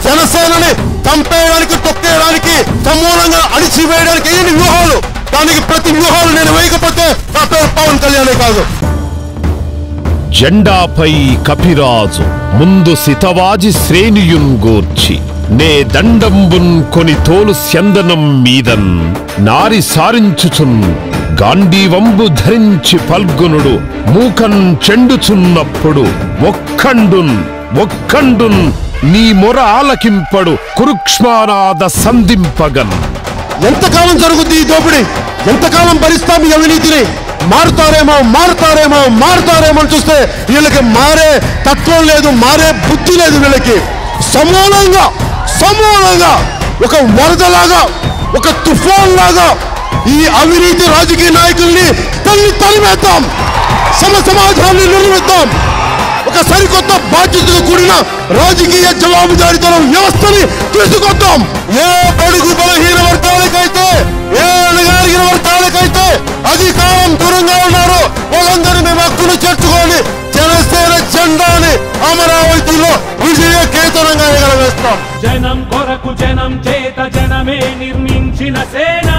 జనసేనని చంపేయడానికి తొక్కేయడానికి సమూలంగా అణిచివేయడానికి ఎన్ని వ్యూహాలు దానికి ప్రతి వ్యూహాలు నేను వేయకపోతే నా పేరు పవన్ కళ్యాణే కాదు జెండాపై కపిరాజు ముందు సితవాజి శ్రేణియున్ గూర్చి నే దండంబున్ కొని తోలు స్యందనం మీదన్ నారి సారించుచున్ గాంధీవంబు ధరించి పల్గునుడు మూకన్ చెండుచున్నప్పుడు ఒక్కండున్ ఒక్కండున్ నీ మొర ఆలకింపడు కురుక్ష్మానాద సంధింపగన్ ఎంతకాలం జరుగుద్ది ఈ దోపిడీ ఎంతకాలం భరిస్తాం ఈ అవినీతిని మారుతారేమో మారుతారేమో మారుతారేమో అని చూస్తే వీళ్ళకి మారే తత్వం లేదు మారే బుద్ధి లేదు వీళ్ళకి సమూలంగా సమూలంగా ఒక వరదలాగా ఒక తుఫాన్ లాగా ఈ అవినీతి రాజకీయ నాయకుల్ని తల్లి తరిమేద్దాం సమ సమాధానాన్ని నిర్మిద్దాం ఒక సరికొత్త బాధ్యతతో కూడిన రాజకీయ జవాబుదారీతనం వ్యవస్థని తీసుకొద్దాం ఏ బడుగు బలహీన వర్గాలకైతే ఏ అణగారిన వర్గాలకైతే అధికారం దూరంగా ఉన్నారు వాళ్ళందరినీ మేము హక్కును చేర్చుకొని జనసేన జెండాని అమరావతిలో విజయ కేతనంగా ఎగరవేస్తాం జనం కొరకు జనం చేత జనమే నిర్మించిన సేన